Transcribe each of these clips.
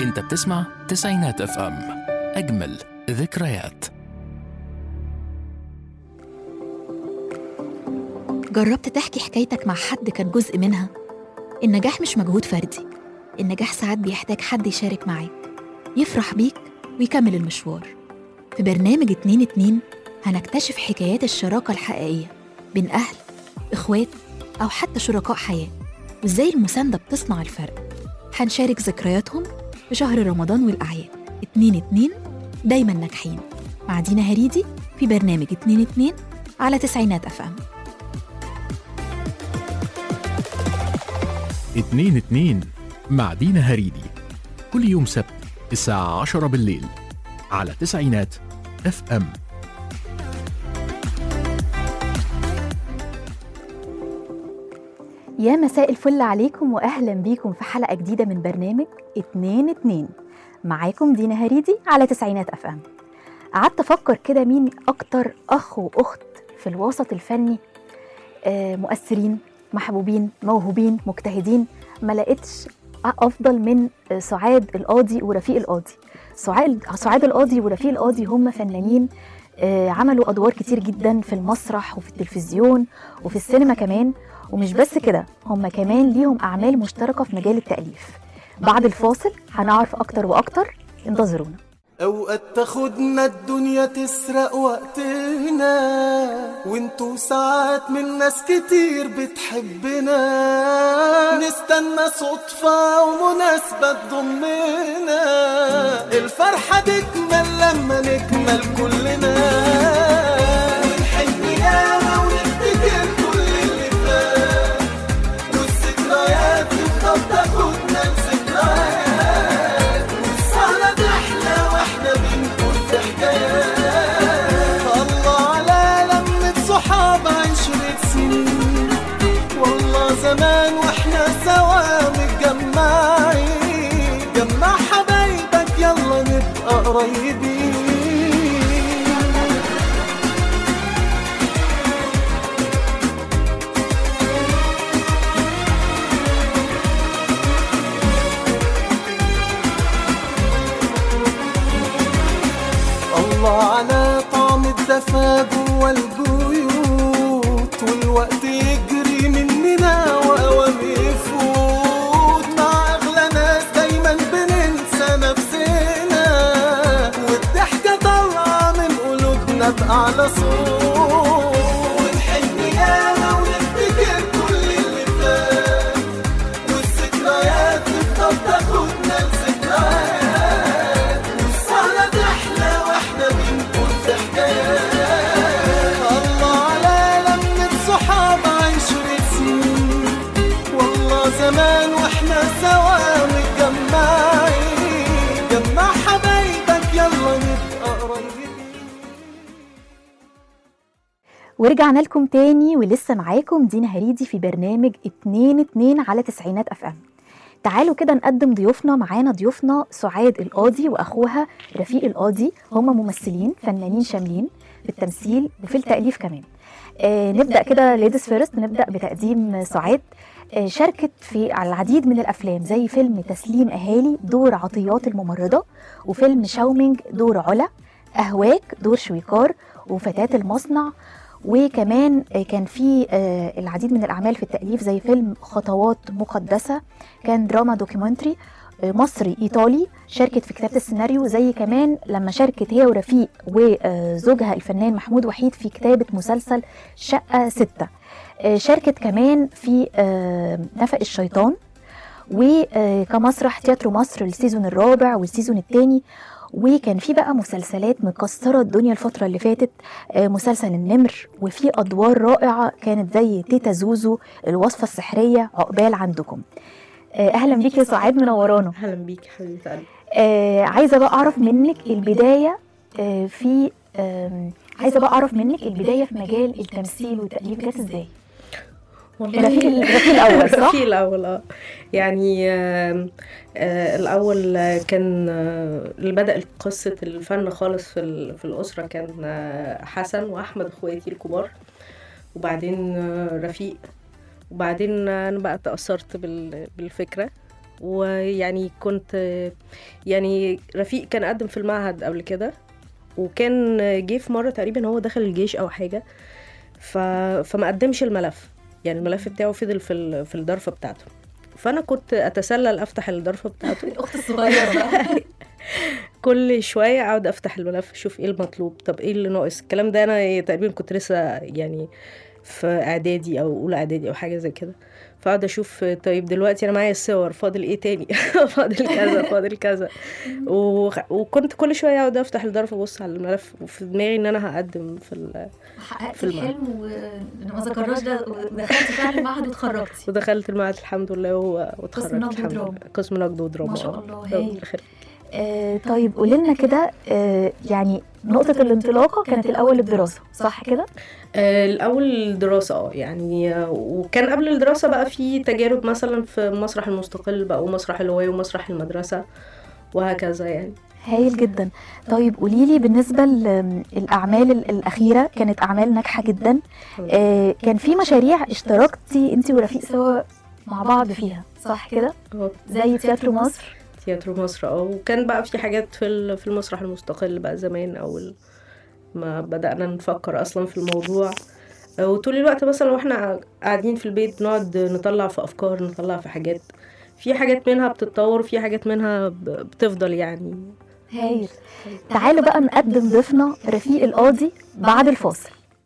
انت بتسمع تسعينات اف ام اجمل ذكريات جربت تحكي حكايتك مع حد كان جزء منها النجاح مش مجهود فردي النجاح ساعات بيحتاج حد يشارك معاك يفرح بيك ويكمل المشوار في برنامج اتنين اتنين هنكتشف حكايات الشراكة الحقيقية بين أهل إخوات أو حتى شركاء حياة وإزاي المساندة بتصنع الفرق هنشارك ذكرياتهم في شهر رمضان والأعياد اتنين اتنين دايما ناجحين مع دينا هريدي في برنامج اتنين اتنين على تسعينات أف أم اتنين اتنين مع دينا هريدي كل يوم سبت الساعة عشرة بالليل على تسعينات اف ام يا مساء الفل عليكم واهلا بيكم في حلقه جديده من برنامج اتنين اتنين معاكم دينا هريدي على تسعينات اف ام قعدت افكر كده مين اكتر اخ واخت في الوسط الفني آه، مؤثرين محبوبين موهوبين مجتهدين ما لقيتش افضل من آه، سعاد القاضي ورفيق القاضي سعاد سعاد القاضي ورفيق القاضي هم فنانين آه، عملوا ادوار كتير جدا في المسرح وفي التلفزيون وفي السينما كمان ومش بس كده هم كمان ليهم أعمال مشتركة في مجال التأليف بعد الفاصل هنعرف أكتر وأكتر انتظرونا اوقات تاخدنا الدنيا تسرق وقتنا وانتو ساعات من ناس كتير بتحبنا نستنى صدفة ومناسبة تضمنا الفرحة تكمل لما نكمل كلنا ونحن ياما ونفتكر كل اللي فات والذكريات تفضل تاخدنا لذكريات والسهرة تحلى واحنا بنقول في حكايات الله على لمة صحاب عشرة سنين والله زمان واحنا سوا متجمعين جمع حبايبك يلا نبقى قريبين الله على طعم الدفا جوا البيوت والوقت يجري مننا واوام يفوت مع اغلى ناس دايما بننسى نفسنا والضحكه طالعه من قلوبنا باعلى صوت ونحن ياما ونفتكر كل اللي فات والذكريات تفضل تاخدنا لذكريات والسهرة تحلى واحنا بنقول في حكايات الله على لمة صحاب عشرة سنين والله زمان واحنا سوا متجمعين جمع حبايبك يلا نبقى قريبين ورجعنا لكم تاني ولسه معاكم دينا هريدي في برنامج اتنين اتنين على تسعينات اف ام تعالوا كده نقدم ضيوفنا معانا ضيوفنا سعاد القاضي واخوها رفيق القاضي هم ممثلين فنانين شاملين في التمثيل وفي التأليف كمان آه نبدأ كده ليديز فيرست نبدأ بتقديم سعاد آه شاركت في على العديد من الأفلام زي فيلم تسليم أهالي دور عطيات الممرضة وفيلم شاومينج دور علا أهواك دور شويكار وفتاة المصنع وكمان آه، كان في آه، العديد من الأعمال في التأليف زي فيلم خطوات مقدسة كان دراما دوكيومنتري آه، مصري إيطالي شاركت في كتابة السيناريو زي كمان لما شاركت هي ورفيق وزوجها الفنان محمود وحيد في كتابة مسلسل شقة ستة آه، شاركت كمان في آه، نفق الشيطان وكمسرح تياترو مصر السيزون الرابع والسيزون الثاني وكان في بقى مسلسلات مكسرة الدنيا الفترة اللي فاتت آه، مسلسل النمر وفي أدوار رائعة كانت زي تيتا زوزو الوصفة السحرية عقبال عندكم آه، أهلا بيك يا سعاد منورانا اهلا بيكي حبيبه قلبي آه، عايزة بقى أعرف منك البداية آه، في آم، عايزة بقى أعرف منك البداية في مجال التمثيل والتأليف جت إزاي؟ رفيق ال- رفيق الأول صح؟ رفيق الاول اه يعني آه آه الاول آه، كان آه اللي بدا قصه الفن خالص في ال- في الاسره كان آه حسن واحمد اخواتي الكبار وبعدين آه رفيق وبعدين انا بقى تاثرت بال- بالفكره ويعني كنت يعني رفيق كان قدم في المعهد قبل كده وكان جه في مره تقريبا هو دخل الجيش او حاجه ف... فما قدمش الملف يعني الملف بتاعه فضل في ال... في الضرفه بتاعته فانا كنت اتسلل افتح الضرفه بتاعته الاخت الصغيره بقى كل شويه اقعد افتح الملف اشوف ايه المطلوب طب ايه اللي ناقص الكلام ده انا تقريبا كنت لسه يعني في اعدادي او اولى اعدادي او حاجه زي كده فاقعد اشوف طيب دلوقتي انا معايا الصور فاضل ايه تاني فاضل كذا فاضل كذا وخ- وكنت كل شويه اقعد افتح الظرف ابص على الملف وفي دماغي ان انا هقدم في ال... حققت في المعهد. الحلم وما ذكرناش ده ودخلتي فعلا المعهد واتخرجتي ودخلت المعهد الحمد لله و- واتخرجت نقد الحمد ودراما. لله قسم نقد ودراما ما شاء آه. الله، ربنا هايل. يخليك. آه طيب قولي لنا كده آه يعني نقطة الانطلاقة كانت الأول الدراسة صح كده؟ آه، الأول الدراسة اه يعني آه، وكان قبل الدراسة بقى في تجارب مثلا في مسرح المستقل بقى ومسرح الهواية ومسرح المدرسة وهكذا يعني هايل جدا طيب قولي لي بالنسبة للأعمال ال- الأخيرة كانت أعمال ناجحة جدا آه كان في مشاريع اشتركتي أنت ورفيق سوا مع بعض فيها صح كده؟ اه زي تياترو مصر تياترو مصر اه وكان بقى في حاجات في ال- في المسرح المستقل بقى زمان أول ما بدأنا نفكر أصلا في الموضوع آه، وطول الوقت مثلا واحنا قاعدين في البيت بنقعد نطلع في أفكار نطلع في حاجات في حاجات منها بتتطور وفي حاجات منها ب- بتفضل يعني هايل تعالوا بقى نقدم ضيفنا رفيق القاضي بعد الفاصل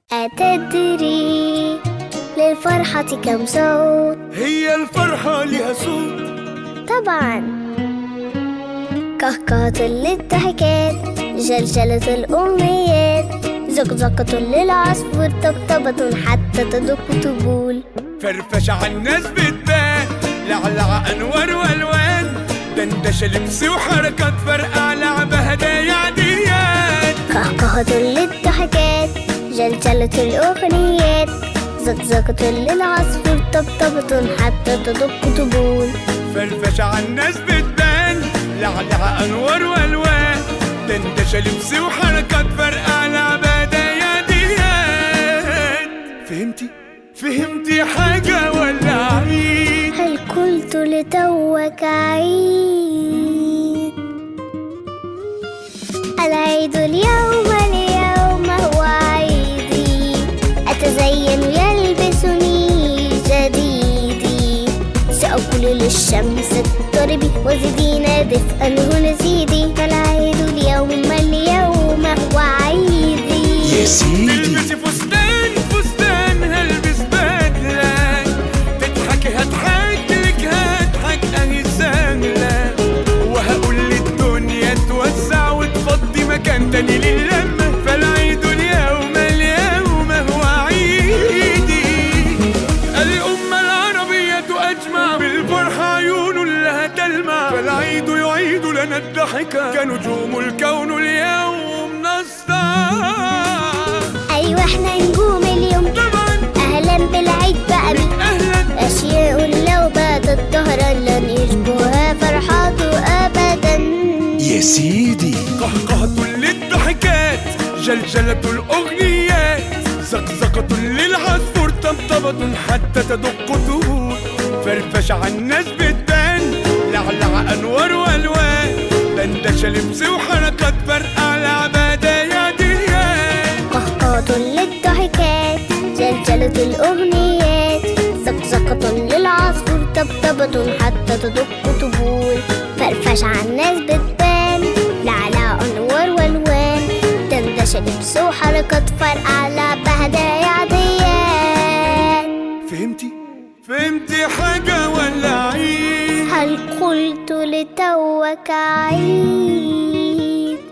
أتدري للفرحة كم صوت هي الفرحة لها صوت طبعا كهكهة للضحكات جلجلة الأمنيات زقزقة للعصفور طبطبة حتى تدق طبول فرفشة عالناس بتبان لعلع أنوار وألوان دندشة لبس وحركات فرقع لعبة هدايا عاديات كهكهة للضحكات جلجلة الأغنيات زقزقة للعصفور طبطبة حتى تدق طبول فرفشة عالناس بتبان لعلع أنوار وألوان دندشة لبس وحركات فرقع لعبة هدايا عاديات فهمتي؟ فهمتي حاجة ولا عيد؟ هل قلت لتوك عيد العيد اليوم اليوم هو عيدي أتزين يلبسني جديدي سأقول للشمس اضطربي وزدينا دفئا هنا زيدي فالعيد اليوم اليوم هو عيدي تلبسي فستان فستان هلبس بدلة تضحكي هضحك لك هضحك اهي سهلة وهقول للدنيا توسع وتفضي مكان تاني للمة فالعيد اليوم اليوم هو عيدي الأمة العربية أجمع بالفرحة عيون لها تلمع فالعيد يعيد لنا الضحكة كنجوم الكون اليوم نسطع أيوة احنا نجوم اليوم طبعا أهلا بالعيد بقى بك أهلا أشياء لو باتت ظهرا لن يشبهها فرحاته أبدا يا سيدي قهقهة للضحكات جلجلة الأغنيات زقزقة للعصفور طبطبة حتى تدق طهور فرفشة عالناس بتبان لعلع أنوار وألوان دندشة لبس وحركات فرقع لعبة دايا ديان قهقهة للضحكات جلجلة الأغنيات زقزقة للعصفور طبطبة حتى تدق طبول فرفش عالناس بتبان لعلى أنوار والوان دندشة لبس وحركات فرقع لعبة هدايا عاديات فهمتي؟ فهمتي حاجة ولا عيد؟ هل قلت لتوك عيد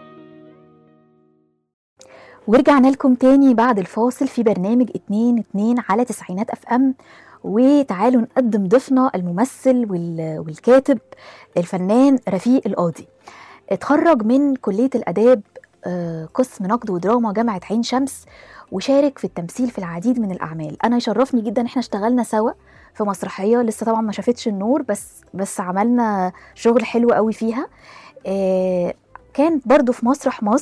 ورجعنا لكم تاني بعد الفاصل في برنامج اتنين اتنين على تسعينات اف ام وتعالوا نقدم ضيفنا الممثل وال- والكاتب الفنان رفيق القاضي اتخرج من كلية الآداب آه، قسم نقد ودراما جامعة عين شمس وشارك في التمثيل في العديد من الأعمال أنا يشرفني جدا احنا اشتغلنا سوا في مسرحية لسه طبعا ما شافتش النور بس بس عملنا شغل حلو قوي فيها آه، كان برضو في مسرح مصر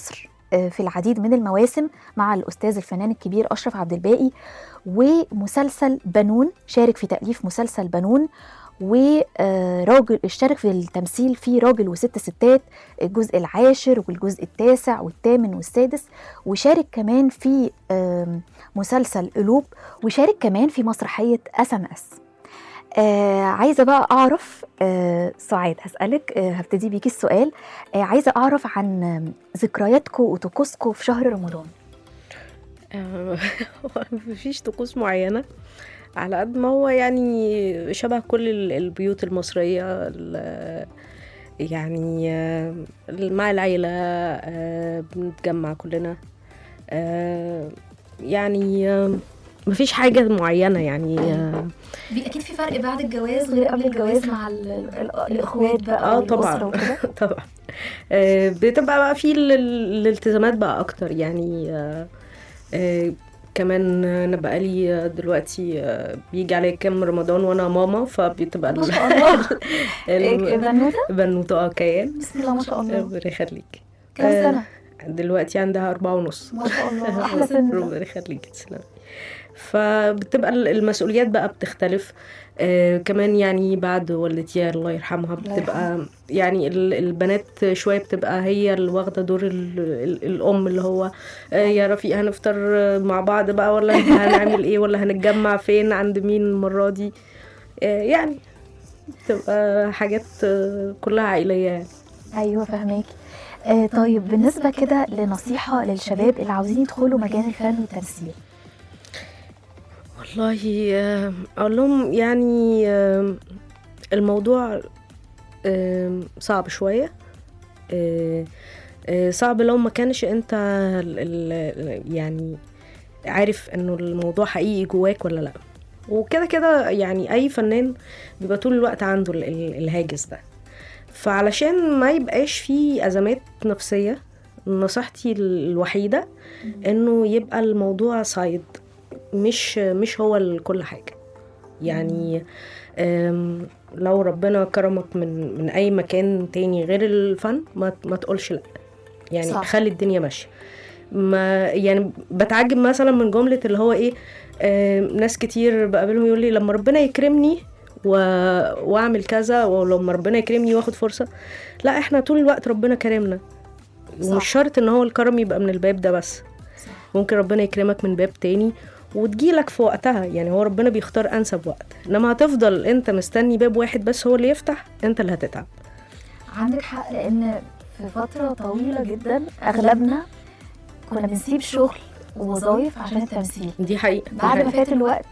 آه، في العديد من المواسم مع الأستاذ الفنان الكبير أشرف عبد الباقي ومسلسل بنون شارك في تأليف مسلسل بنون وراجل اشترك في التمثيل في راجل وست ستات الجزء العاشر والجزء التاسع والثامن والسادس وشارك كمان في آم، مسلسل قلوب وشارك كمان في مسرحية اس ام اس آه عايزه بقى اعرف آه سعاد هسالك آه هبتدي بيكي السؤال آه عايزه اعرف عن آم، ذكرياتكم وطقوسكم في شهر رمضان آه، هو مفيش طقوس معينة على قد ما هو يعني شبه كل ال- البيوت المصرية ال- يعني آه، مع العيلة آه، بنتجمع كلنا آه، يعني آه، مفيش حاجة معينة يعني آه، اكيد في فرق بعد الجواز غير قبل الجواز مع الاخوات بقى اه طبعا طبعا آه، بتبقى بقى في ال- ال- الالتزامات بقى اكتر يعني آه، آه، كمان انا بقالي دلوقتي آه، بيجي عليا كام رمضان وانا ماما فبتبقى ما شاء الله ال- بنوته بنوتة اه كيان بسم الله ما شاء الله ربنا يخليك كام آه، سنه دلوقتي عندها أربعة ونص ما شاء الله احلى سن ده. ربنا يخليك تسلمي فبتبقى ال- المسؤوليات بقى بتختلف آه كمان يعني بعد والدتي الله يرحمها الله بتبقى يعني ال- البنات شوية بتبقى هي اللي واخدة دور ال ال الأم اللي هو آه يا رفيق هنفطر مع بعض بقى ولا هنعمل ايه ولا هنتجمع فين عند مين المرة دي آه يعني بتبقى حاجات آه كلها عائلية يعني ايوه فهماكي آه طيب بالنسبه كده لنصيحه للشباب اللي عاوزين يدخلوا مجال الفن والتمثيل والله آه، اقول لهم يعني آه، الموضوع آه، صعب شويه آه، آه، صعب لو ما كانش انت ال- ال- يعني عارف انه الموضوع حقيقي جواك ولا لا وكده كده يعني اي فنان بيبقى طول الوقت عنده ال- ال- الهاجس ده فعلشان ما يبقاش فيه ازمات نفسيه نصيحتي الوحيده انه يبقى الموضوع سايد مش مش هو ال- كل حاجه يعني أم، لو ربنا كرمك من من اي مكان تاني غير الفن ما ما تقولش لا يعني صح. صح. خلي الدنيا ماشيه ما يعني بتعجب مثلا من جمله اللي هو ايه آم، ناس كتير بقابلهم يقول لي لما ربنا يكرمني و... واعمل كذا ولما ربنا يكرمني واخد فرصه لا احنا طول الوقت ربنا كرمنا صح. ومش شرط ان هو الكرم يبقى من الباب ده بس ممكن ربنا يكرمك من باب تاني وتجيلك في وقتها يعني هو ربنا بيختار انسب وقت انما هتفضل انت مستني باب واحد بس هو اللي يفتح انت اللي هتتعب عندك حق لان في فتره طويله جدا اغلبنا كنا بنسيب شغل ووظايف عشان التمثيل دي حقيقه دي بعد ما حقيقة. فات الوقت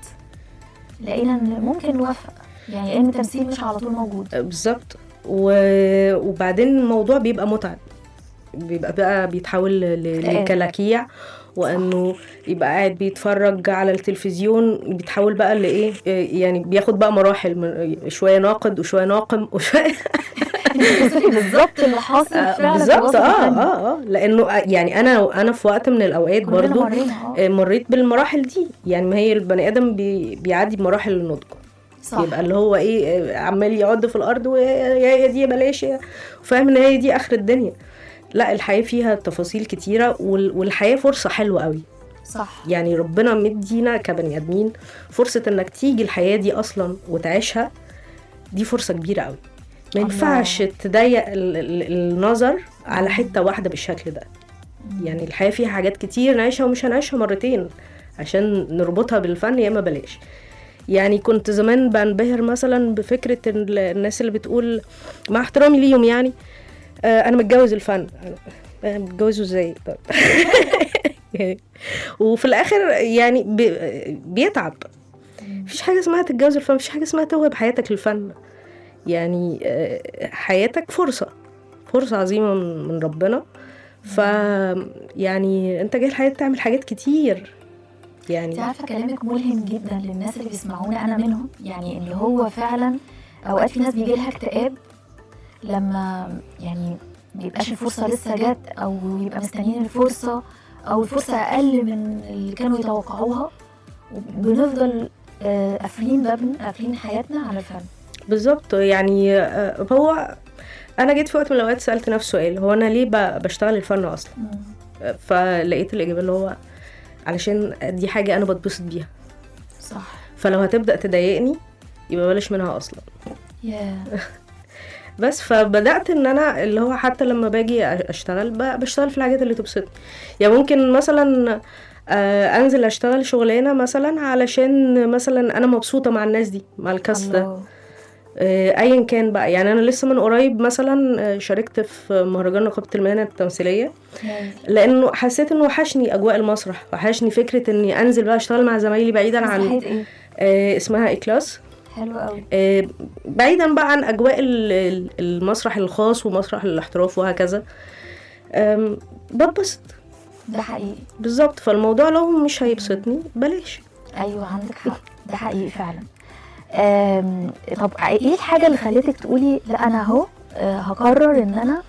لقينا ان ممكن نوفق يعني ان التمثيل مش على طول موجود بالظبط و... وبعدين الموضوع بيبقى متعب بيبقى بقى بيتحول ل- اكتئاب. لكلاكيع وانه يبقى قاعد بيتفرج على التلفزيون بيتحول بقى لايه يعني بياخد بقى مراحل من شويه ناقد وشويه ناقم وشويه توصفي بالظبط اللي حاصل آه، فعلا في بالظبط الوسط اه الفني. اه اه لانه يعني انا انا في وقت من الاوقات كلنا برضو مرينا اه آه، مريت بالمراحل دي يعني ما هي البني ادم بي بيعدي بمراحل النضج صح يبقى اللي هو ايه آه، عمال يعض في الارض ويا يا دي بلاش يا- وفاهم ان هي دي اخر الدنيا لا الحياه فيها تفاصيل كتيره وال- والحياه فرصه حلوه قوي صح يعني ربنا مدينا كبني ادمين فرصه انك تيجي الحياه دي اصلا وتعيشها دي فرصه كبيره قوي ما الله. ينفعش تضيق ال- ال- النظر على حته واحده بالشكل ده يعني الحياه فيها حاجات كتير نعيشها ومش هنعيشها مرتين عشان نربطها بالفن يا اما بلاش يعني كنت زمان بنبهر مثلا بفكره إن ال- الناس اللي بتقول مع احترامي ليهم يعني آه انا متجوز الفن أنا متجوزه ازاي طب وفي الاخر يعني بي- بيتعب مفيش حاجه اسمها تتجوز الفن مفيش حاجه اسمها توهب حياتك للفن يعني آه، حياتك فرصه فرصه عظيمه من من ربنا ف يعني انت جاي الحياه تعمل حاجات كتير انت يعني عارفه كلامك ملهم جدا للناس اللي بيسمعونا انا منهم يعني اللي هو فعلا اوقات في ناس بيجي لها اكتئاب لما يعني ميبقاش الفرصه لسه جت او يبقى مستنيين الفرصه او الفرصه اقل من اللي كانوا يتوقعوها وبنفضل آه، قافلين بابنا قافلين حياتنا على الفن بالظبط يعني آه، هو انا جيت في وقت من الاوقات سالت نفسي سؤال هو انا ليه ب- بشتغل الفن اصلا فلقيت الاجابه اللي هو علشان دي حاجه انا بتبسط بيها صح فلو هتبدا تضايقني يبقى بلاش منها اصلا يا بس فبدات ان انا اللي هو حتى لما باجي اشتغل ب- بشتغل في الحاجات اللي تبسطني يعني ممكن مثلا آه، انزل اشتغل شغلانه مثلا علشان مثلا انا مبسوطه مع الناس دي مع الكاست ده الله آه، ايا كان بقى يعني انا لسه من قريب مثلا آه، شاركت في مهرجان نقابه المهنه التمثيليه هايل. لانه حسيت انه وحشني اجواء المسرح وحشني فكره اني انزل بقى اشتغل مع زمايلي بعيدا عن مسرحية ايه آه، اسمها اكلاس حلو قوي آه، بعيدا بقى عن اجواء ال- ال- المسرح الخاص ومسرح الاحتراف وهكذا آم، بتبسط ده حقيقي بالظبط فالموضوع لو مش هيبسطني بلاش ايوه عندك حق ده حقيقي فعلا أم، طب ايه الحاجه اللي خلتك تقولي لا انا اهو آه، هقرر ان انا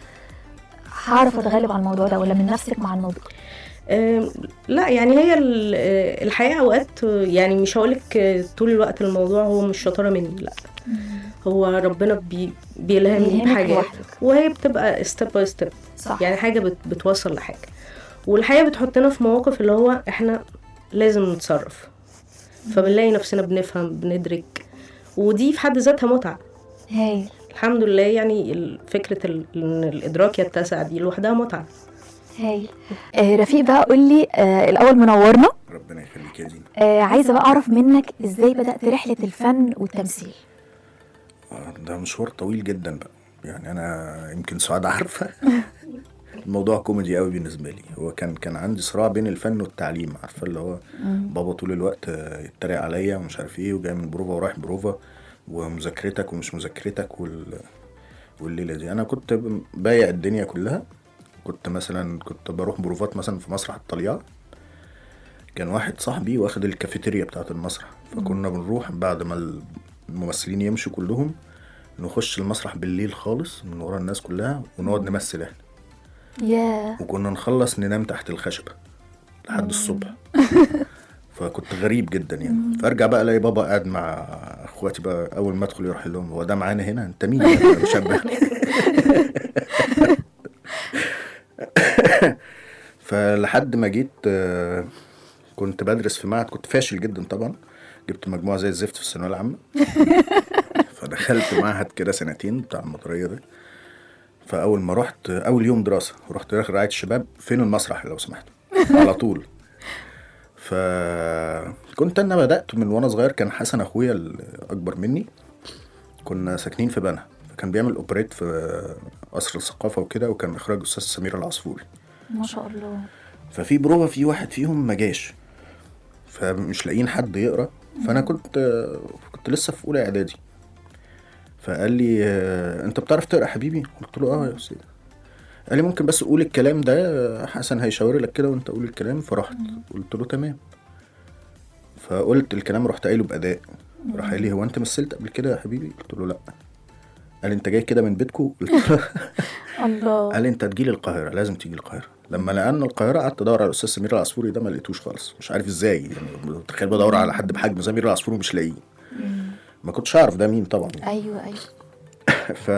هعرف اتغلب على الموضوع ده ولا من نفسك مع الموضوع آم، لا يعني هي ال- آه، الحقيقه اوقات آه، يعني مش هقولك آه، طول الوقت الموضوع هو مش شطاره مني لا هو ربنا بي بيلهمني بيلهمك بحاجات لوحدك. وهي بتبقى ستيب باي ستيب صح يعني حاجه بت بتوصل لحاجه والحقيقه بتحطنا في مواقف اللي هو احنا لازم نتصرف فبنلاقي نفسنا بنفهم بندرك ودي في حد ذاتها متعه هايل الحمد لله يعني ال- فكره ال- ان الادراك يتسع دي لوحدها متعه هايل آه رفيق بقى قول لي آه الاول منورنا ربنا يخليك يا زينة آه عايزه بقى اعرف منك ازاي بدات رحله الفن والتمثيل آه، ده مشوار طويل جدا بقى يعني انا يمكن سعاد عارفه الموضوع كوميدي قوي بالنسبه لي هو كان كان عندي صراع بين الفن والتعليم عارفه اللي هو بابا طول الوقت آه، يتريق عليا ومش عارف ايه وجاي من بروفا ورايح بروفا ومذاكرتك ومش مذاكرتك وال والليله دي انا كنت بايع الدنيا كلها كنت مثلا كنت بروح بروفات مثلا في مسرح الطليعه كان واحد صاحبي واخد الكافيتيريا بتاعه المسرح فكنا بنروح بعد ما الممثلين يمشوا كلهم نخش المسرح بالليل خالص من ورا الناس كلها ونقعد نمثل احنا يا وكنا نخلص ننام تحت الخشبة لحد الصبح فكنت غريب جدا يعني فارجع بقى الاقي بابا قاعد مع اخواتي بقى اول ما ادخل يروح لهم هو ده معانا هنا انت مين يا شاب فلحد ما جيت آه، كنت بدرس في معهد كنت فاشل جدا طبعا جبت مجموعه زي الزفت في الثانويه العامه فدخلت معهد كده سنتين بتاع المطريه ده فاول ما رحت اول يوم دراسه رحت داخل رعايه الشباب فين المسرح لو سمحتوا على طول فكنت انا بدات من وانا صغير كان حسن اخويا الاكبر مني كنا ساكنين في بنها فكان بيعمل اوبريت في قصر الثقافه وكده وكان اخراج استاذ سمير العصفوري ما شاء الله ففي بروفه في واحد فيهم ما جاش فمش لاقيين حد يقرا فانا كنت كنت لسه في اولى اعدادي فقال لي آه، انت بتعرف تقرا حبيبي قلت له اه يا استاذ قال لي ممكن بس قول الكلام ده آه، حسن هيشاور لك كده وانت قول الكلام فرحت قلت له تمام فقلت الكلام رحت قايله باداء راح قال لي هو انت مثلت قبل كده يا حبيبي قلت له لا قال لي انت جاي كده من بيتكو قلت له الله قال لي انت تجيلي القاهره لازم تيجي القاهره لما نقلنا القاهره قعدت ادور على الاستاذ سمير العصفوري ده ما لقيتوش خالص مش عارف ازاي يعني تخيل بدور على حد بحجم سمير العصفوري ومش لاقيه ما كنتش اعرف ده مين طبعا ايوه ايوه ف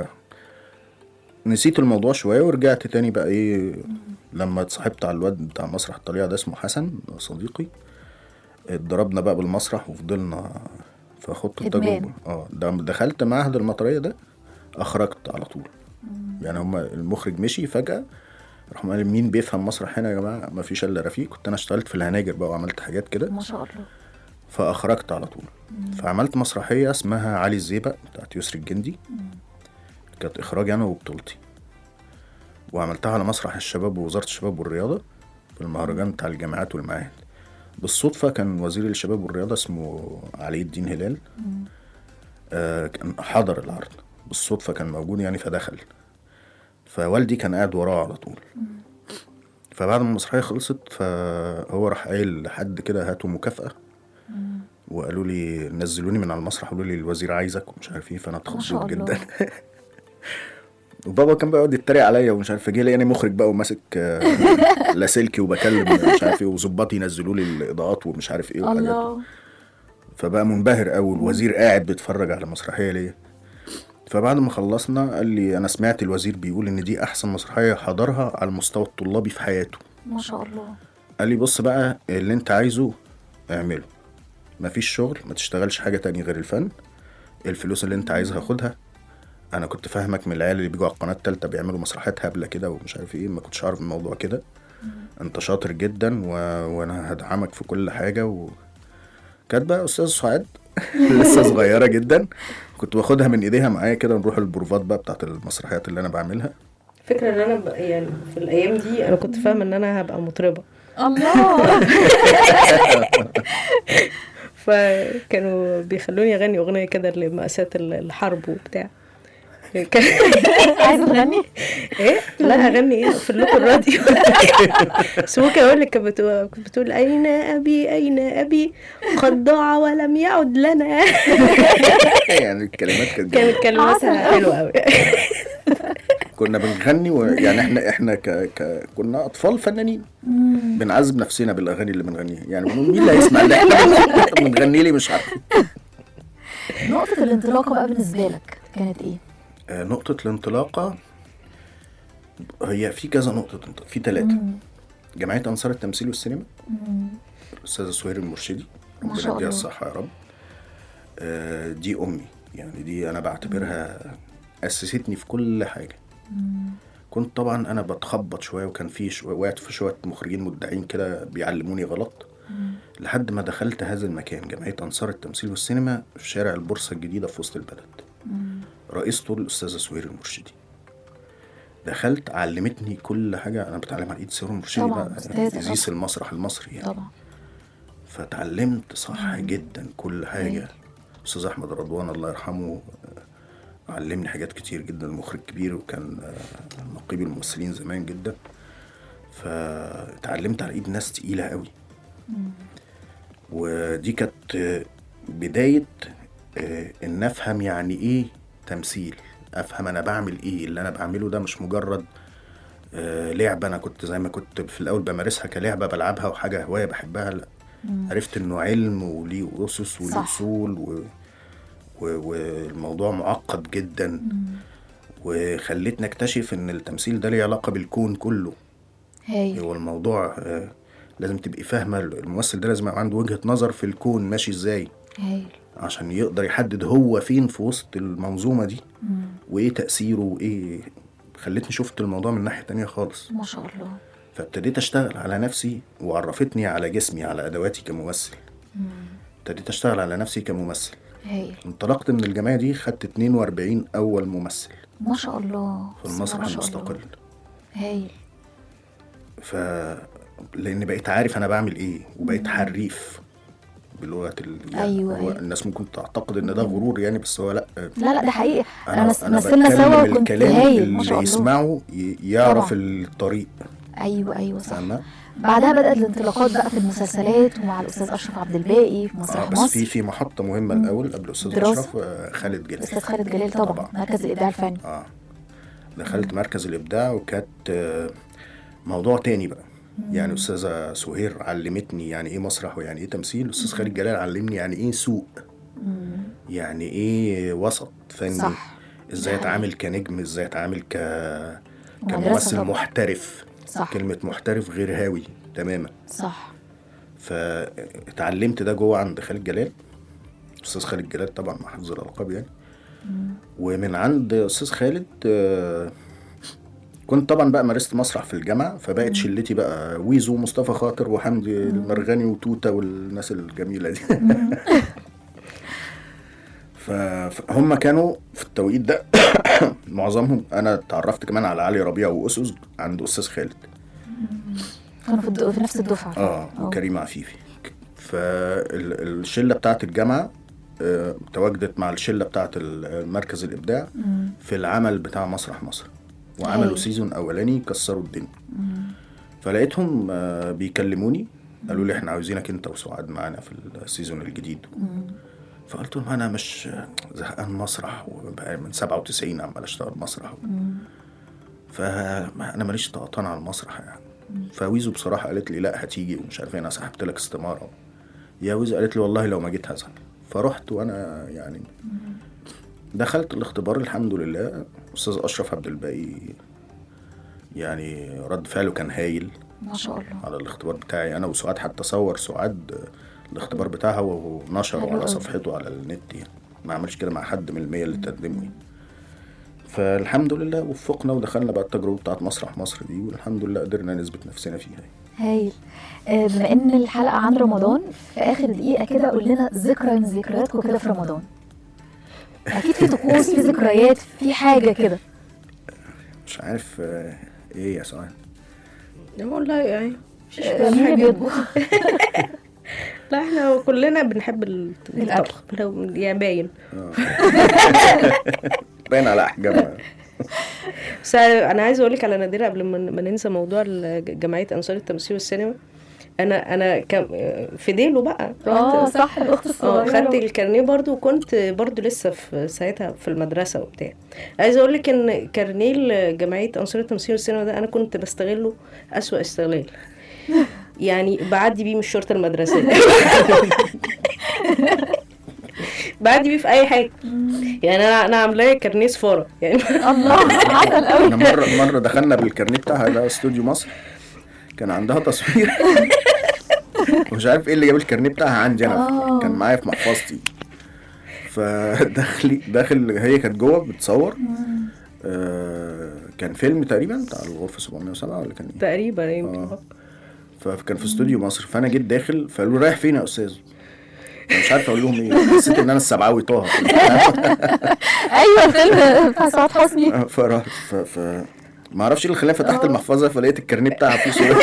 نسيت الموضوع شويه ورجعت تاني بقى ايه لما اتصاحبت على الواد بتاع مسرح الطليعه ده اسمه حسن صديقي اتضربنا بقى بالمسرح وفضلنا فخدت إدمان. التجربه اه ده دخلت معهد المطريه ده اخرجت على طول يعني هما المخرج مشي فجاه راح قال مين بيفهم مسرح هنا يا جماعه ما فيش الا رفيق كنت انا اشتغلت في الهناجر بقى وعملت حاجات كده ما شاء الله فاخرجت على طول فعملت مسرحيه اسمها علي الزيبق بتاعت يسري الجندي كانت اخراج انا وبطولتي وعملتها على مسرح الشباب ووزاره الشباب والرياضه في المهرجان بتاع الجامعات والمعاهد بالصدفه كان وزير الشباب والرياضه اسمه علي الدين هلال آه كان حضر العرض بالصدفه كان موجود يعني فدخل فوالدي كان قاعد وراه على طول فبعد ما المسرحيه خلصت فهو راح قايل لحد كده هاتوا مكافاه وقالوا لي نزلوني من على المسرح قالوا لي الوزير عايزك ومش عارف ايه فانا ما شاء اتخضيت الله جدا وبابا كان بيقعد يتريق عليا ومش عارف جه لقاني مخرج بقى وماسك آه، لاسلكي وبكلم مش عارف ايه وظباطي ينزلوا لي الاضاءات ومش عارف ايه وحاجات الله فبقى منبهر قوي الوزير قاعد بيتفرج على مسرحيه ليا فبعد ما خلصنا قال لي انا سمعت الوزير بيقول ان دي احسن مسرحيه حضرها على المستوى الطلابي في حياته ما شاء الله قال لي بص بقى اللي انت عايزه اعمله مفيش شغل ما تشتغلش حاجه تانية غير الفن الفلوس اللي انت عايزها خدها انا كنت فاهمك من العيال اللي بيجوا على القناه التالتة بيعملوا مسرحيات هبله كده ومش عارف ايه ما كنتش عارف الموضوع كده انت شاطر جدا و... وانا هدعمك في كل حاجه و... كانت بقى استاذ سعاد لسه صغيره جدا كنت باخدها من ايديها معايا كده نروح البروفات بقى بتاعت المسرحيات اللي انا بعملها فكرة ان انا ب- يعني في الايام دي انا كنت فاهمة ان انا هبقى مطربة الله فكانوا بيخلوني اغني اغنية كده لمأساة ال- الحرب وبتاع كان- عايزه تغني ايه لا اغني ايه في اللوك الراديو بس ممكن اقول لك كانت بتقول كانت بتقول اين ابي اين ابي قد ضاع ولم يعد لنا يعني الكلمات كانت جميلة. كانت كلماتها حلوه قوي كنا بنغني و... يعني احنا احنا ك... ك... كنا اطفال فنانين بنعذب نفسنا بالاغاني اللي بنغنيها يعني بنقول مين اللي هيسمع اللي احنا بنغني لي مش عارف نقطه الانطلاقه بقى بالنسبه لك كانت ايه آه، نقطة الانطلاقة هي في كذا نقطة انط- في ثلاثة جمعية أنصار التمثيل والسينما الأستاذة سهير المرشدي ما ربنا شاء يديها الله. الصحة يا رب آه، دي أمي يعني دي أنا بعتبرها أسستني في كل حاجة كنت طبعا أنا بتخبط شوية وكان في شوية وقعت في شوية مخرجين مبدعين كده بيعلموني غلط لحد ما دخلت هذا المكان جمعية أنصار التمثيل والسينما في شارع البورصة الجديدة في وسط البلد رئيسته الأستاذة سهير المرشدي دخلت علمتني كل حاجة أنا بتعلم على إيد سهير المرشدي طبعاً، بقى أستاذة إزيس المسرح المصري يعني طبعا فتعلمت صح جدا كل حاجة أستاذ أحمد رضوان الله يرحمه آه، علمني حاجات كتير جدا مخرج كبير وكان آه، نقيب الممثلين زمان جدا فتعلمت على ايد ناس تقيلة قوي ودي كانت آه، بداية آه، ان افهم يعني ايه تمثيل افهم انا بعمل ايه اللي انا بعمله ده مش مجرد آه، لعبة انا كنت زي ما كنت في الاول بمارسها كلعبة بلعبها وحاجة هواية بحبها لا عرفت انه علم وليه اسس وليه صح. اصول و... و... والموضوع معقد جدا وخلتني اكتشف ان التمثيل ده ليه علاقة بالكون كله هايل هو الموضوع آه، لازم تبقي فاهمة الممثل ده لازم يبقى عنده وجهة نظر في الكون ماشي ازاي هايل عشان يقدر يحدد هو فين في وسط المنظومة دي وايه تأثيره وايه خلتني شفت الموضوع من ناحية تانية خالص ما شاء الله فابتديت اشتغل على نفسي وعرفتني على جسمي على ادواتي كممثل ابتديت اشتغل على نفسي كممثل هايل انطلقت من الجمعية دي خدت 42 اول ممثل ما شاء الله في بسم الله المسرح ما شاء الله. المستقل هايل ف لان بقيت عارف انا بعمل ايه وبقيت حريف بلغه ال... يعني أيوة، هو أيوة. الناس ممكن تعتقد ان ده غرور يعني بس هو لا لا لا ده حقيقي انا, مس... أنا مثلنا بتكلم سوا وكنت الكلام هايل اللي ما شاء الله يسمعه ي... يعرف طبعاً. الطريق ايوه ايوه صح فاهمه بعدها بدات الانطلاقات بقى في المسلسلات ومع الاستاذ اشرف عبد الباقي في آه مسرح بس مصر في في محطه مهمه الاول قبل الاستاذ دراسة. اشرف آه، خالد جلال الاستاذ خالد جلال طبعا, طبعاً. مركز الابداع الفني اه دخلت مركز الابداع وكانت آه، موضوع تاني بقى يعني استاذه سهير علمتني يعني ايه مسرح ويعني ايه تمثيل استاذ خالد جلال علمني يعني ايه سوق يعني ايه وسط فني صح. ازاي ده اتعامل كنجم ازاي اتعامل ك مدرسة كممثل طبعاً. محترف صح. كلمة محترف غير هاوي تماما صح فاتعلمت ده جوه عند خالد جلال استاذ خالد جلال طبعا مع حفظ الالقاب يعني ومن عند استاذ خالد آه، كنت طبعا بقى مارست مسرح في الجامعه فبقت شلتي بقى ويزو ومصطفى خاطر وحمدي المرغني وتوته والناس الجميله دي ف- فهم كانوا في التوقيت ده معظمهم انا اتعرفت كمان على علي ربيع واسس عند استاذ خالد كانوا في, الد... في نفس الدفعه اه وكريم عفيفي فالشله بتاعت الجامعه آه، تواجدت مع الشله بتاعت ال- مركز الابداع في العمل بتاع مسرح مصر وعملوا أيوة. سيزون اولاني كسروا الدنيا فلقيتهم آه، بيكلموني قالوا لي احنا عاوزينك انت وسعاد معانا في السيزون الجديد فقلت لهم انا مش زهقان مسرح وبقى من 97 عمال اشتغل مسرح فانا ماليش طقطان على المسرح يعني فويزو بصراحه قالت لي لا هتيجي ومش عارف ايه انا سحبت لك استماره يا ويزو قالت لي والله لو ما جيت هزعل فرحت وانا يعني دخلت الاختبار الحمد لله استاذ اشرف عبد الباقي يعني رد فعله كان هايل ما شاء الله على الاختبار بتاعي انا وسعاد حتى صور سعاد الاختبار بتاعها ونشره حلو على أوي. صفحته على النت يعني ما عملش كده مع حد من المية اللي تقدموا يعني. فالحمد لله وفقنا ودخلنا بقى التجربه بتاعت مسرح مصر دي والحمد لله قدرنا نثبت نفسنا فيها هايل آه، بما ان الحلقه عن رمضان في اخر دقيقه كده قول لنا ذكرى من ذكرياتكم كده في رمضان اكيد في طقوس في ذكريات في حاجه كده مش عارف آه، ايه يا سعاد والله يعني مفيش آه، مين اللي حاجة. بيطبخ لا احنا كلنا بنحب ال- الأكل. الطبخ لو يعني باين باين على احجامها بس انا عايزه اقول لك على نادره قبل ما ما ننسى موضوع ال- جمعيه انصار التمثيل والسينما انا انا كم في ديله بقى اه رحت- صح الاخت اه الصغيره خدت الكارنيه برضو وكنت برضو لسه في ساعتها في المدرسه وبتاع عايزه اقول لك ان كارنيه جمعيه انصار التمثيل والسينما ده انا كنت بستغله اسوأ استغلال يعني بعدي بيه من الشرطه المدرسيه بعدي بيه في اي حاجه يعني انا انا عاملاه كارنيه سفاره يعني الله عسل قوي احنا مره مره دخلنا بالكارنيه بتاعها ده استوديو مصر كان عندها تصوير ومش عارف ايه اللي جاب الكارنيه بتاعها عندي انا آه. كان معايا في محفظتي فدخلي داخل هي كانت جوه بتصور آه كان فيلم تقريبا بتاع الغرفه 707 ولا كان ايه تقريبا يمكن آه. فكان في استوديو مصر فانا جيت داخل فقالوا رايح فين يا استاذ أنا مش عارف اقول لهم ايه حسيت ان انا السبعاوي طه ايوه الفيلم بتاع سعاد حسني فرحت ف, ف... ما اعرفش ايه اللي خلاني فتحت المحفظه فلقيت الكارنيه بتاعها فيه صوره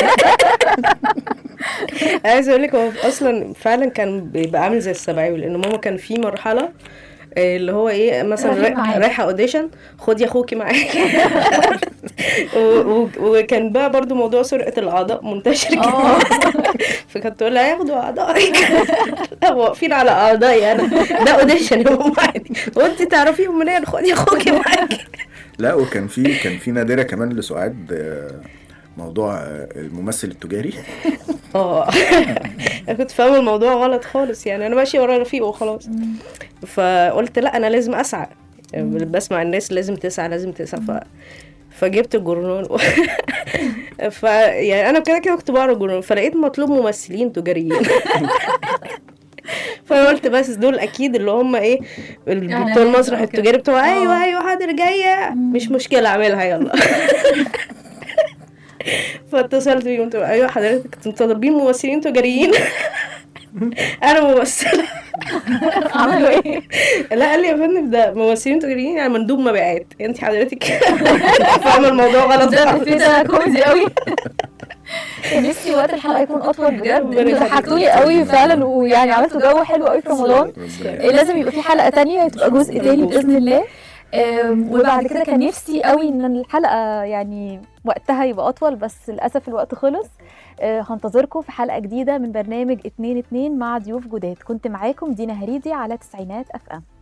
عايزه اقول لك هو اصلا فعلا كان بيبقى عامل زي السبعاوي لان ماما كان في مرحله آه، اللي هو ايه مثلا رايحين رايح- معاك. رايحه اوديشن خدي اخوكي معاك و- و- وكان بقى برضو موضوع سرقه الاعضاء منتشر اه كده فكانت تقول لها ياخدوا اعضائك لا واقفين على اعضائي انا ده اوديشن يا ماما عادي وانت تعرفيهم منين خدي اخوكي معاك لا وكان في كان في نادره كمان لسعاد آه، موضوع آه، الممثل التجاري اه انا كنت فاهمه الموضوع غلط خالص يعني انا ماشيه ورا رفيق وخلاص فقلت لا انا لازم اسعى يعني بسمع الناس لازم تسعى لازم تسعى ف فجبت الجورنال و... ف يعني انا كده كده كنت بقرا الجورنال فلقيت مطلوب ممثلين تجاريين فانا قلت بس دول اكيد اللي هم ايه ال- إعلانات بتوع المسرح أو كده. التجاري بتوع آه. ايوه ايوه حاضر جايه مش مشكله اعملها يلا فاتصلت بيهم قلت لهم، ايوه حضرتك انتوا طالبين ممثلين تجاريين انا ممثله عملوا ايه؟ لا قال لي يا فندم ده ممثلين تجاريين يعني مندوب مبيعات انت حضرتك فاهمه الموضوع غلط ده خالص. في ده كوميدي قوي كان نفسي وقت الحلقه يكون اطول بجد ربنا انتوا يخليك. ضحكتوني قوي فعلا ويعني عملتوا جو حلو قوي في رمضان ربنا إيه، لازم يبقى في حلقه تانية تبقى جزء تاني باذن الله أم، وبعد كده كان نفسي قوي ان الحلقه يعني وقتها يبقى اطول بس للاسف الوقت خلص أه، هنتظركم في حلقه جديده من برنامج 2 2 مع ضيوف جداد كنت معاكم دينا هريدي على تسعينات اف ام